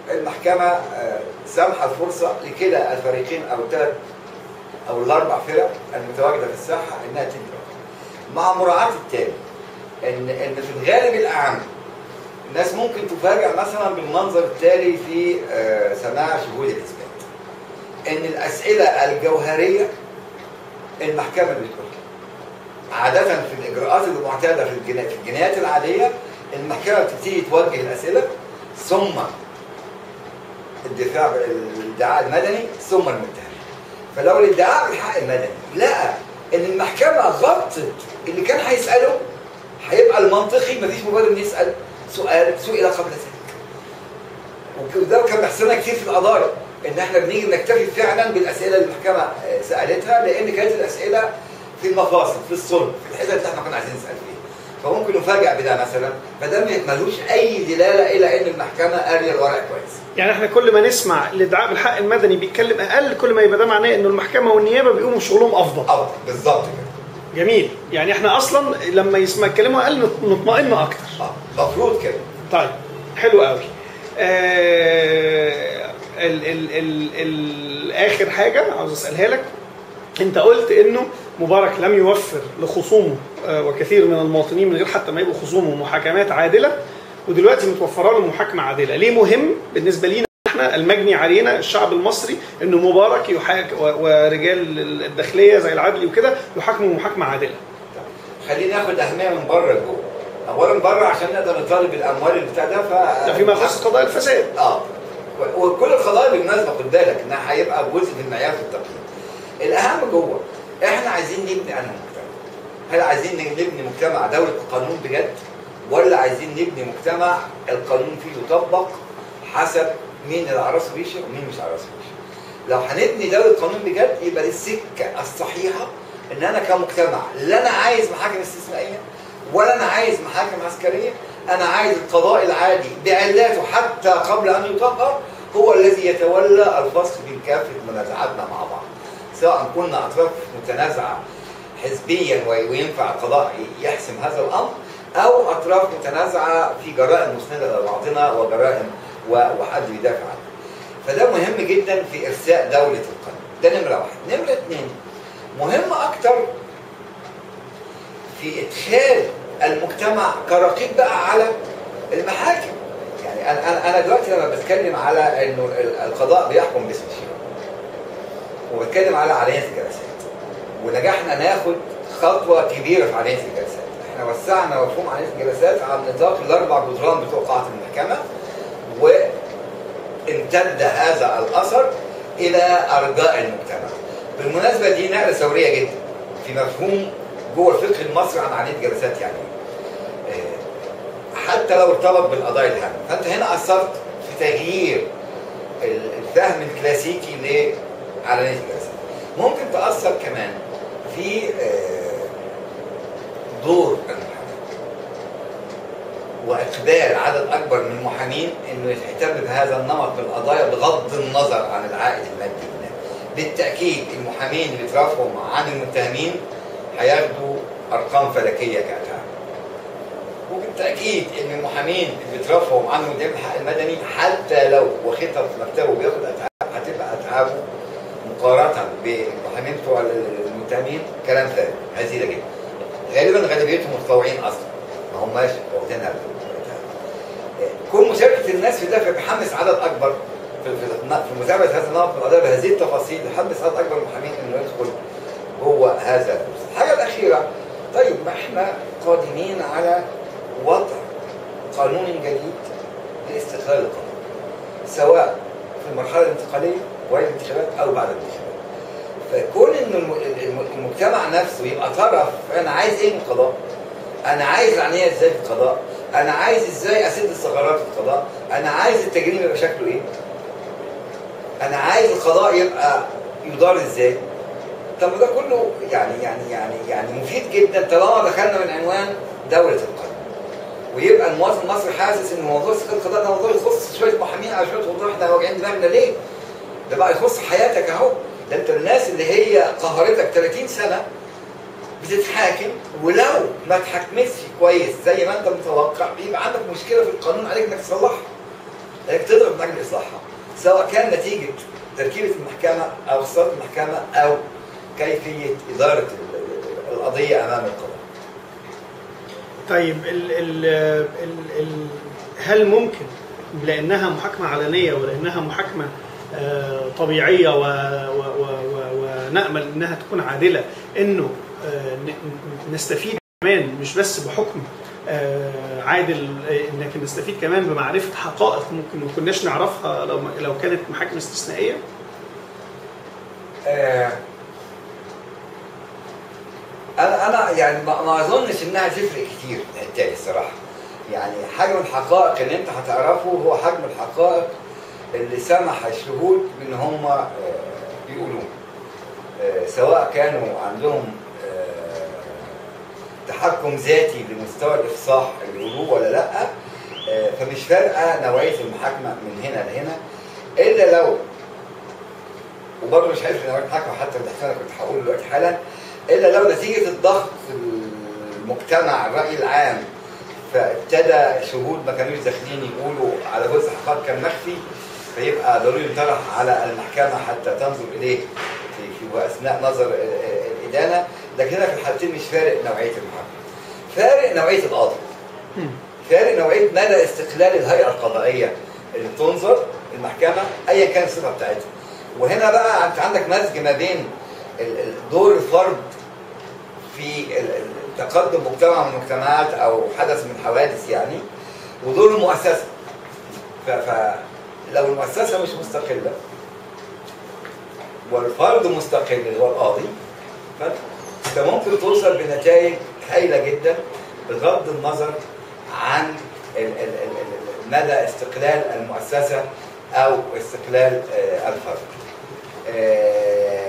المحكمه آه، سامحه الفرصه لكلا الفريقين او الثلاث او الاربع فرق المتواجده في الساحه انها تدي رأي. مع مراعاه التالي ان ان في الغالب الاعم الناس ممكن تفاجأ مثلا بالمنظر التالي في آه، سماع شهود الاثبات ان الاسئله الجوهريه المحكمه اللي بتقولها عادة في الإجراءات المعتادة في الجنا- في الجنايات العادية المحكمة بتبتدي توجه الأسئلة ثم الدفاع الادعاء المدني ثم المتهم فلو الادعاء بالحق المدني لقى ان المحكمة غطت اللي كان هيسأله هيبقى المنطقي مفيش مبرر انه يسأل سؤال سئل قبل ذلك وده كان بيحصل لنا كتير في القضايا ان احنا بنيجي نكتفي فعلا بالاسئله اللي المحكمه آه، سالتها لان كانت الاسئله في المفاصل في الصلب في الحتت اللي احنا كنا عايزين نسال فيها فممكن نفاجئ بده مثلا فده ملوش اي دلاله الى ان المحكمه قاريه الورق كويس يعني احنا كل ما نسمع الادعاء بالحق المدني بيتكلم اقل كل ما يبقى ده معناه انه المحكمه والنيابه بيقوموا شغلهم افضل افضل بالظبط كده جميل يعني احنا اصلا لما يسمع يتكلموا اقل نط- نطمئن اكتر اه المفروض كده طيب حلو قوي آه ال ال ال ال اخر حاجه عاوز اسالها لك انت قلت انه مبارك لم يوفر لخصومه آه، وكثير من المواطنين من غير حتى ما يبقوا خصومه محاكمات عادله ودلوقتي متوفره له محاكمه عادله ليه مهم بالنسبه لينا احنا المجني علينا الشعب المصري انه مبارك يحاك و- ورجال الداخليه زي العدلي وكده يحاكموا محاكمه عادله خلينا ناخد اهميه من بره لجوه اولا بره عشان نقدر نطالب الاموال اللي بتاع ده ف ده فيما يخص قضايا الفساد اه و- وكل القضايا بالمناسبه خد بالك انها هيبقى جزء من المعيار في التقييم. الاهم جوه احنا عايزين نبني انهي مجتمع؟ هل عايزين نبني مجتمع دوله قانون بجد؟ ولا عايزين نبني مجتمع القانون فيه يطبق حسب مين اللي على راسه ريشه ومين مش على راسه ريشه؟ لو هنبني دوله قانون بجد يبقى دي السكه الصحيحه ان انا كمجتمع لا انا عايز محاكم استثنائيه ولا انا عايز محاكم عسكريه انا عايز القضاء العادي بعلاته حتى قبل ان يطهر هو الذي يتولى الفصل بين كافه منازعاتنا مع بعض سواء كنا اطراف متنازعه حزبيا وي- وينفع القضاء يحسم هذا الامر او اطراف متنازعه في جرائم مسنده الى بعضنا وجرائم و- وحد بيدافع عنها فده مهم جدا في ارساء دوله القانون ده نمره واحد نمره اثنين مهم اكتر في ادخال المجتمع كرقيب بقى على المحاكم يعني انا انا انا دلوقتي لما بتكلم على انه ال- القضاء بيحكم باسم الشرع وبتكلم على عمليه الجلسات ونجحنا ناخد خطوه كبيره في عمليه الجلسات احنا وسعنا مفهوم عمليه الجلسات على نطاق الاربع جدران بتوع قاعه المحكمه وامتد هذا الاثر الى ارجاء المجتمع بالمناسبه دي نقله ثوريه جدا في مفهوم جوه الفقه المصري عن عمليه جلسات يعني إيه. آه، حتى لو ارتبط بالقضايا الهامه فانت هنا اثرت في تغيير ال- الفهم الكلاسيكي لعمليه الجلسات ممكن تاثر كمان في آه، دور المحامي واقبال عدد اكبر من المحامين انه يهتم بهذا النمط من القضايا بغض النظر عن العائد المادي منها. بالتاكيد المحامين اللي بيترافعوا عن المتهمين هياخدوا ارقام فلكيه كاتعاب. وبالتاكيد ان المحامين اللي بيترافعوا عن مدير الحق المدني حتى لو واخدها في مكتبه وبياخد اتعاب هتبقى اتعابه مقارنه بالمحامين بتوع المتهمين كلام ثاني هزيله جدا. غالبا غالبيتهم متطوعين اصلا ما هماش واخدينها كل مشاركه الناس في ده فبيحمس عدد اكبر في في في متابعه هذا النمط من القضايا بهذه التفاصيل يحمس عدد اكبر من المحامين انه يدخل جوه هذا الكورس. الحاجه الاخيره طيب ما احنا قادمين على وضع قانون جديد لاستقلال القانون سواء في المرحله الانتقاليه وهي الانتخابات او بعد الانتخابات. فكون ان الم- الم- المجتمع نفسه يبقى طرف انا عايز ايه من القضاء؟ انا عايز العنايه ازاي في القضاء؟ انا عايز ازاي اسد الثغرات في القضاء؟ انا عايز التجريم يبقى شكله ايه؟ انا عايز القضاء يبقى يدار ازاي؟ طب ما ده كله يعني يعني يعني يعني مفيد جدا طالما دخلنا من عنوان دوله القانون. ويبقى المواطن المصري حاسس ان موضوع استقلال القضاء ده موضوع يخص شويه محامين على شويه وضوح احنا واجعين دماغنا ليه؟ ده بقى يخص حياتك اهو ده انت الناس اللي هي قهرتك 30 سنه بتتحاكم ولو ما اتحكمتش كويس زي ما انت متوقع بيبقى عندك مشكله في القانون عليك انك تصلحها انك تضرب من اجل اصلاحها سواء كان نتيجه تركيبه المحكمه او صياغه المحكمه او كيفيه اداره ال- ال- القضيه امام القضاء. طيب ال ال ال ال هل ممكن لانها محاكمه علنيه ولانها محاكمه آه، طبيعيه و- و- و- و- ونامل انها تكون عادله انه آه، ن- ن- نستفيد كمان مش بس بحكم آه، عادل آه، لكن نستفيد كمان بمعرفه حقائق ممكن ما كناش نعرفها لو لو كانت محاكم استثنائيه آه، انا انا يعني ما ما اظنش انها تفرق كتير التالي الصراحه يعني حجم الحقائق اللي انت هتعرفه هو حجم الحقائق اللي سمح الشهود ان هم آه، يقولوه آه، سواء كانوا عندهم آه، تحكم ذاتي لمستوى الافصاح اللي يقولوه ولا لا آه، فمش فارقه نوعيه المحاكمه من هنا لهنا الا لو وبرضه مش عارف نوعيه المحاكمه حتى اللي انا كنت هقوله دلوقتي حالا الا لو نتيجه الضغط المجتمع الراي العام فابتدى شهود ما كانوش داخلين يقولوا على جزء حقائق كان مخفي فيبقى ضروري يطرح على المحكمه حتى تنظر اليه في في اثناء نظر ال- ال- الادانه لكن هنا في الحالتين مش فارق نوعيه المحاكمه فارق نوعيه القاضي فارق نوعيه مدى استقلال الهيئه القضائيه اللي بتنظر المحكمه ايا كانت الصفه بتاعتها وهنا بقى انت عندك مزج ما بين ال- ال- دور الفرد في ال- ال- تقدم مجتمع من المجتمعات او حدث من حوادث يعني ودور المؤسسه ف- فلو المؤسسه مش مستقله والفرد مستقل اللي هو القاضي فانت ممكن توصل بنتائج هائله جدا بغض النظر عن ال- ال- ال- ال- مدى استقلال المؤسسه او استقلال آه، الفرد. آه،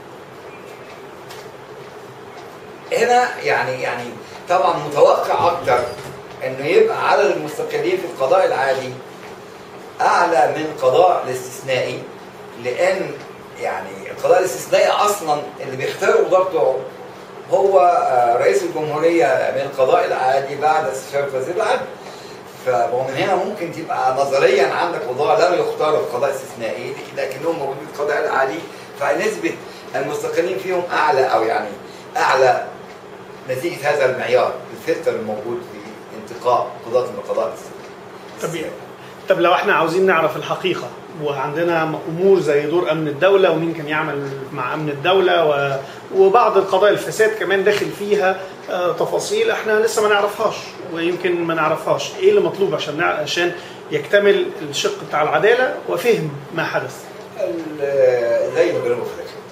هنا يعني يعني طبعا متوقع اكتر انه يبقى عدد المستقلين في القضاء العادي اعلى من القضاء الاستثنائي لان يعني القضاء الاستثنائي اصلا اللي بيختار القضاة بتوعه هو آه، رئيس الجمهوريه من القضاء العادي بعد استشاره وزير العدل فمن هنا ممكن تبقى نظريا عندك قضاة لم يختاروا القضاء الاستثنائي لكنهم موجودين في القضاء العادي فنسبة المستقلين فيهم أعلى أو يعني أعلى نتيجة هذا المعيار الفلتر الموجود في انتقاء قضاة من القضاء طب طب لو احنا عاوزين نعرف الحقيقه وعندنا امور زي دور امن الدوله ومين كان يعمل مع امن الدوله و... وبعض القضايا الفساد كمان داخل فيها آه، تفاصيل احنا لسه ما نعرفهاش ويمكن ما نعرفهاش ايه اللي مطلوب عشان نع... عشان يكتمل الشق بتاع العداله وفهم ما حدث ال- زي ما بيقولوا في الآخر.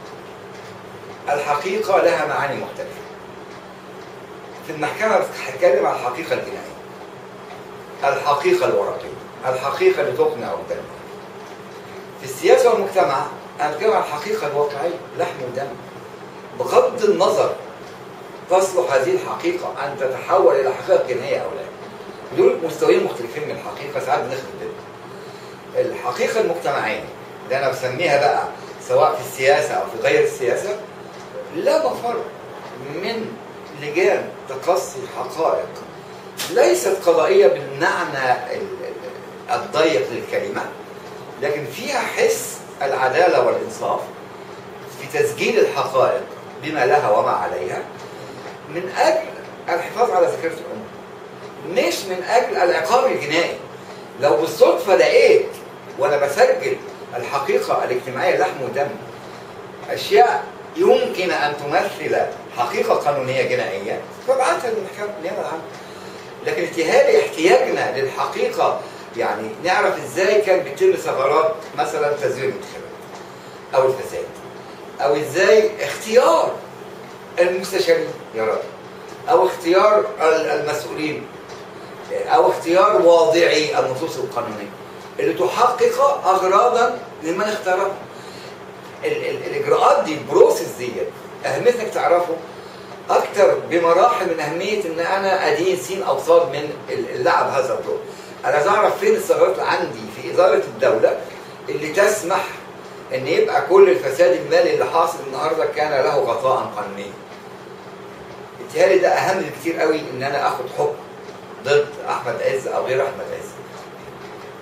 الحقيقة لها معاني مختلفة. في المحكمة هتكلم عن الحقيقة الجنائية. الحقيقة الورقية. الحقيقة اللي تقنع قدامك. في السياسة والمجتمع أنا بتكلم عن الحقيقة الواقعية لحم ودم. بغض النظر تصلح هذه الحقيقة أن تتحول إلى حقيقة جنائية أو لا. دول مستويين مختلفين من الحقيقة ساعات بنخلط بينهم. الحقيقة المجتمعية اللي أنا بسميها بقى سواء في السياسة أو في غير السياسة لا مفر من لجان تقصي الحقائق ليست قضائية بالمعنى ال- ال- الضيق للكلمة لكن فيها حس العدالة والإنصاف في تسجيل الحقائق بما لها وما عليها من أجل الحفاظ على ذاكرة الأمة مش من أجل العقاب الجنائي لو بالصدفة لقيت وأنا بسجل الحقيقة الاجتماعية لحم ودم أشياء يمكن أن تمثل حقيقة قانونية جنائية فابعتها للمحكمة النيابة العامة لكن اتهالي احتياجنا للحقيقة يعني نعرف ازاي كان بيتم ثغرات مثلا تزوير الانتخابات او الفساد او ازاي اختيار المستشارين يا راجل او اختيار ال- المسؤولين او اختيار واضعي النصوص القانونيه اللي تحقق اغراضا لمن اختارها ال- ال- الاجراءات دي البروسيس دي اهميتها انك تعرفه اكتر بمراحل من اهميه ان انا ادين سين او صاد من ال- اللعب هذا الدور انا عايز اعرف فين الثغرات اللي عندي في اداره الدوله اللي تسمح ان يبقى كل الفساد المالي اللي حاصل النهارده كان له غطاء قانونيا بالتالي ده اهم بكتير قوي ان انا اخد حكم ضد احمد عز او غير احمد عز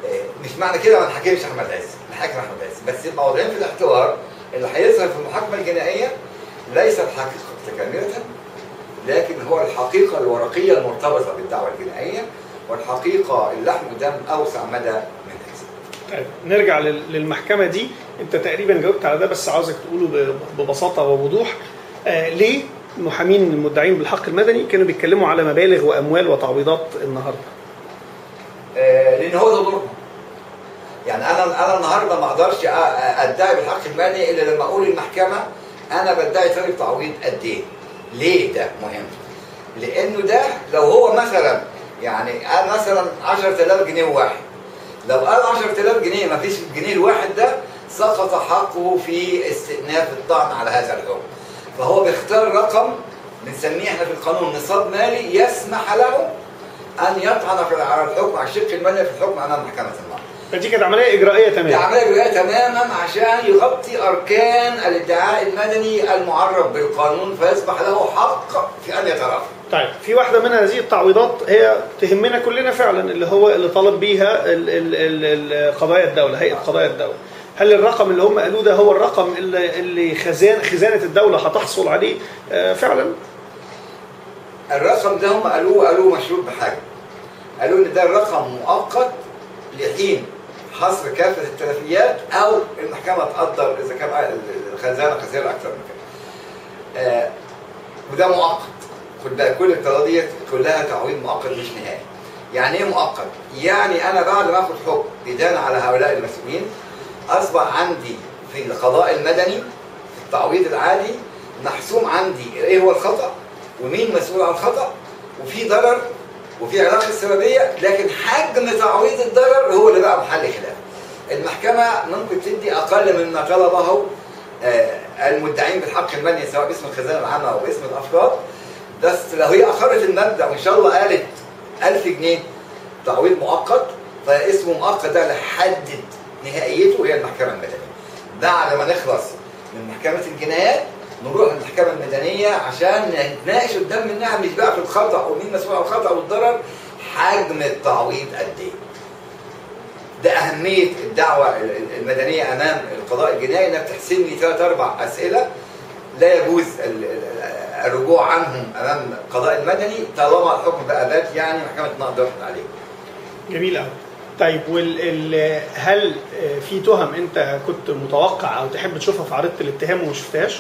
آه، مش معنى كده ما نحكمش احمد عز نحكم احمد عز بس يبقى واضعين في الاعتبار اللي هيظهر في المحاكمه الجنائيه ليس الحقيقه كامله لكن هو الحقيقه الورقيه المرتبطه بالدعوه الجنائيه والحقيقه اللحم دم اوسع مدى من هذا طيب نرجع لل- للمحكمه دي انت تقريبا جاوبت على ده بس عاوزك تقوله ب- ببساطه ووضوح آه ليه المحامين المدعين بالحق المدني كانوا بيتكلموا على مبالغ واموال وتعويضات النهارده آه، لان هو ده دورهم يعني انا انا النهارده ما اقدرش أ- ادعي بالحق المالي الا لما اقول للمحكمه انا بدعي طالب تعويض قد ايه ليه ده مهم لانه ده لو هو مثلا يعني قال مثلا 10000 جنيه واحد لو قال 10000 جنيه ما فيش الجنيه الواحد ده سقط حقه في استئناف الطعن على هذا الحكم فهو بيختار رقم بنسميه احنا في القانون نصاب مالي يسمح له ان يطعن في على الحكم على الشق المالي في الحكم امام محكمه النقض. فدي كانت عمليه اجرائيه دي تماما عمليه جويه تماما عشان يغطي اركان الادعاء المدني المعرف بالقانون فيصبح له حق في ان يترافع. طيب في واحده من هذه التعويضات هي تهمنا كلنا فعلا اللي هو اللي طالب بيها ال- ال- ال- ال- قضايا الدوله هيئه قضايا الدوله هل الرقم اللي هم قالوه ده هو الرقم اللي اللي خزان خزانه الدوله هتحصل عليه آه، فعلا الرقم ده هم قالوه قالوه مشروط بحاجه. قالوا ان ده رقم مؤقت لحين حصر كافه التلفيات او المحكمه تقدر اذا كان الخزانه خسيره اكثر من كده. آه وده مؤقت. خد بالك كل القضايا دي كلها تعويض مؤقت مش نهائي. يعني ايه مؤقت؟ يعني انا بعد ما اخد حكم ادانه على هؤلاء المسؤولين اصبح عندي في القضاء المدني في التعويض العادي محسوم عندي ايه هو الخطا ومين مسؤول عن الخطا وفي ضرر وفي علاقه سببيه لكن حجم تعويض الضرر هو اللي بقى محل خلاف. المحكمه ممكن تدي اقل مما طلبه آه، المدعين بالحق المدني سواء باسم الخزانه العامه او باسم الافراد بس لو هي اخرت المبدا وان شاء الله قالت 1000 جنيه تعويض مؤقت فاسمه مؤقت ده اللي حدد نهائيته هي المحكمه المدنيه. بعد ما نخلص من محكمه الجنايات نروح للمحكمه المدنيه عشان نتناقش قدام منها مش بقى في الخطا ومين مسؤول عن الخطا والضرر حجم التعويض قد ايه. ده اهميه الدعوه ال- ال- المدنيه امام القضاء الجنائي انها بتحسم لي ثلاث اربع اسئله لا يجوز ال- ال- الرجوع عنهم امام القضاء المدني طالما الحكم بقى بات يعني محكمه النقض وافقت عليه. جميل قوي طيب وال ال- هل آه، في تهم انت كنت متوقع او تحب تشوفها في عريضه الاتهام وما شفتهاش؟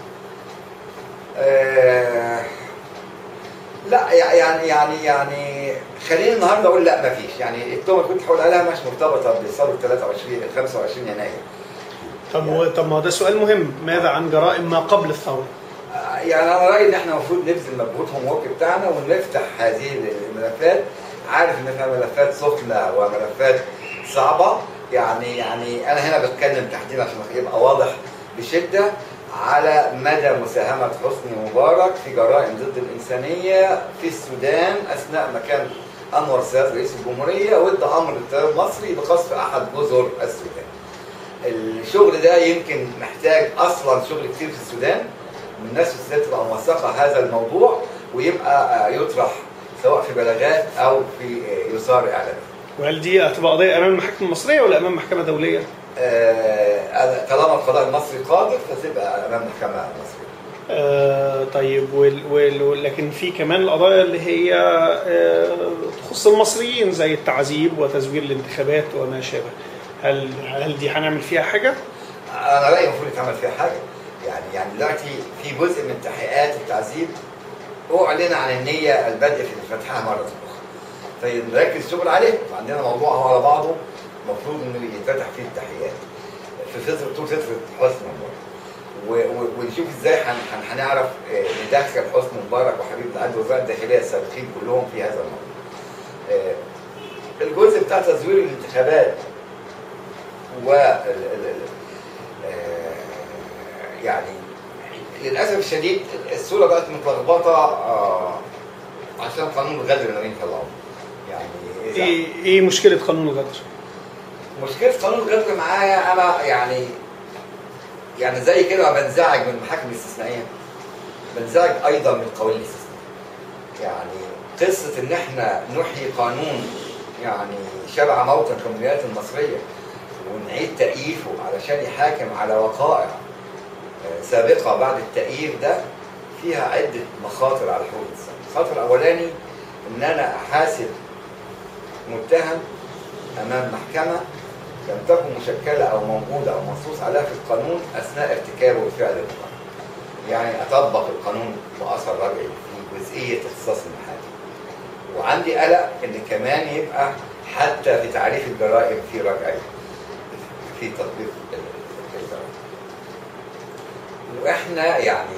آه، لا يع- يعني يعني يعني خليني النهارده اقول لا ما فيش يعني التهمه اللي كنت هقول عليها مش مرتبطه بثوره 23 25 يناير طب هو طب ما هو ده سؤال مهم ماذا عن جرائم ما قبل الثوره؟ آه، يعني انا رايي ان احنا المفروض نبذل مجهود هوم ورك بتاعنا ونفتح هذه الملفات عارف ان فيها ملفات سخنه وملفات صعبه يعني يعني انا هنا بتكلم تحديدا عشان يبقى واضح بشده على مدى مساهمه حسني مبارك في جرائم ضد الانسانيه في السودان اثناء ما كان انور سادات رئيس الجمهوريه وادى امر للتيار المصري بقصف احد جزر السودان. الشغل ده يمكن محتاج اصلا شغل كتير في السودان من الناس في السودان تبقى موثقه هذا الموضوع ويبقى آه، يطرح سواء في بلاغات او في آه، يصار اعلان. وهل دي هتبقى قضيه امام المحاكم المصريه ولا امام محكمه دوليه؟ آه، طالما القضاء المصري قادر فتبقى امام محكمه مصريه. آه طيب وال وال لكن في كمان القضايا اللي هي آه تخص المصريين زي التعذيب وتزوير الانتخابات وما شابه هل هل دي هنعمل فيها حاجه؟ انا رايي المفروض يتعمل فيها حاجه يعني يعني دلوقتي في جزء من تحقيقات التعذيب اعلن عن النيه البادئه في فتحها مره اخرى فنركز شغل عليه فعندنا موضوع هو على بعضه المفروض انه يتفتح فيه التحقيقات في فتره طول فتره حسني مبارك و- و- ونشوف ازاي هن- هن- هنعرف آه، ندخل حسني مبارك وحبيب العدل وزراء الداخليه السابقين كلهم في هذا الموضوع. آه، الجزء بتاع تزوير الانتخابات و ال- ال- ال- آه، يعني للاسف الشديد الصوره بقت متلخبطه آه، عشان قانون الغدر اللي ناويين يطلعوه يعني إذا- ايه ايه مشكله قانون الغدر؟ مشكله قانون الغدر معايا انا يعني يعني زي كده ما بنزعج من المحاكم الاستثنائيه بنزعج ايضا من القوانين الاستثنائيه يعني قصه ان احنا نحيي قانون يعني شبع موت القوميات المصريه ونعيد تأييفه علشان يحاكم على وقائع آه، سابقه بعد التأييف ده فيها عده مخاطر على حقوق الانسان. الخطر الاولاني ان انا احاسب متهم امام محكمه لم تكن مشكله او موجوده او منصوص عليها في القانون اثناء ارتكابه الفعل المقام. يعني اطبق القانون باثر رجعي في جزئيه اختصاص المحاكم. وعندي قلق ان كمان يبقى حتى في تعريف الجرائم في رجعيه في تطبيق الجرائم. واحنا يعني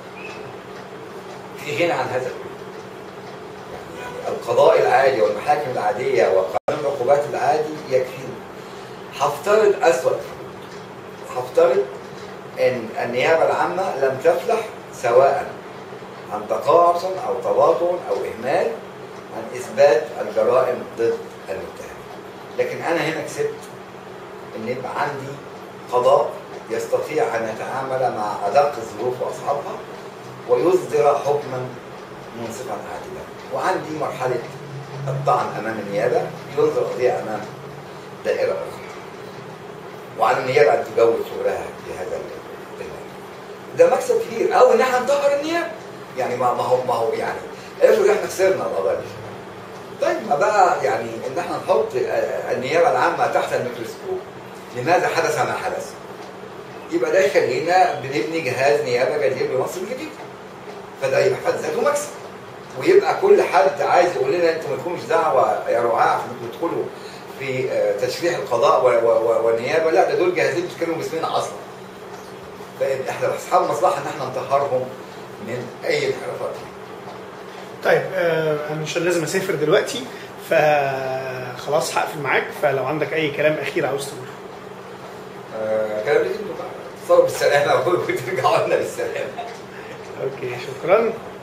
في غنى عن هذا كله. يعني القضاء العادي والمحاكم العاديه وقانون العقوبات العادي يكفينا. هفترض اسوأ هفترض ان النيابه العامه لم تفلح سواء عن تقاعس او تباطؤ او اهمال عن اثبات الجرائم ضد المتهم. لكن انا هنا كسبت ان يبقى عندي قضاء يستطيع ان يتعامل مع ادق الظروف واصحابها ويصدر حكما منصفا عادلا. وعندي مرحله الطعن امام النيابه ينظر قضيه امام دائره اخرى. وعلى النيابه ان تجوز شغلها في هذا المجال. ده مكسب كبير او ان احنا نطهر النيابه. يعني ما ما هو ما هو يعني افرض احنا خسرنا القضايا دي. طيب ما بقى يعني ان احنا نحط آه، النيابه العامه تحت الميكروسكوب لماذا حدث ما حدث؟ يبقى ده يخلينا بنبني جهاز نيابه جديد بمصر الجديده. فده يبقى في حد ذاته مكسب. ويبقى كل حد عايز يقول لنا انتوا مالكمش دعوه يا رعاة انكم تدخلوا في آه، تشريح القضاء و- و- و- والنيابه لا ده دول جاهزين بيتكلموا باسمنا اصلا. فيبقى احنا اصحاب مصلحه ان احنا نطهرهم من اي انحرافات. طيب آه، انا عشان لازم اسافر دلوقتي فخلاص هقفل معاك فلو عندك اي كلام اخير عاوز تقوله آه، كلام لازم تصوروا بالسلامه وترجعوا لنا بالسلامه. اوكي شكرا